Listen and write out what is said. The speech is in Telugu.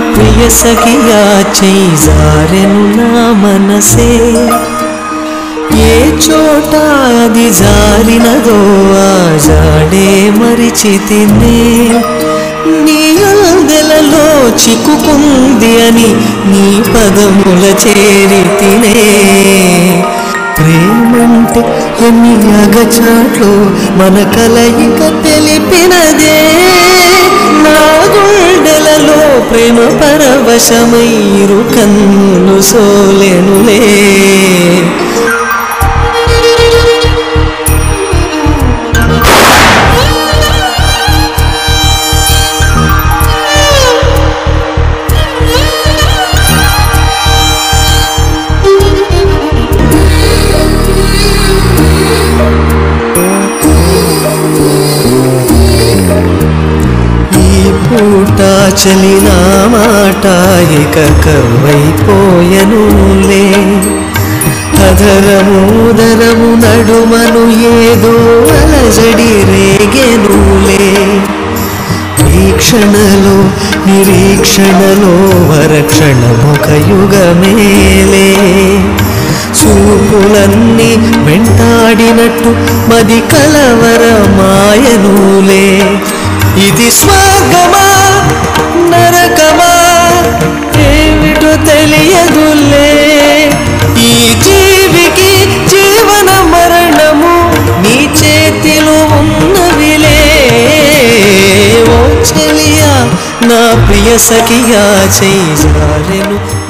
ప్రియ సఖియా చేజారెను నా మనసే ఏ చోట అది జారినదో ఆ జాడే మరిచితినే నీ అందెలలో చిక్కుకుంది అని నీ పదముల చేరితినే ప్రేమంటే ఎన్ని అగచాట్లు మన కలయిక తెలిపినదే నా గుండెలలో ప్రేమ పరవశమైరు కన్నులు సోలెనులే ఈ పూట చలిన మాట ఇక కరువైపోయనులే అధరముదరము నడుమను ఏదో అలజడి రేగెనులే వీక్షణలో నిరీక్షణలో వరక్షణముఖ యుగమేలే చూపులన్నీ వెంటాడినట్టు మది కలవరమాయనులే ఇది స్వర్గమా నరకమా ఏమిటో తెలియదులే ఈ జీవికి జీవన మరణము నీ చేతిలో ఉన్నవిలే ఓ చెలియా నా ప్రియ సఖియా చేజారెను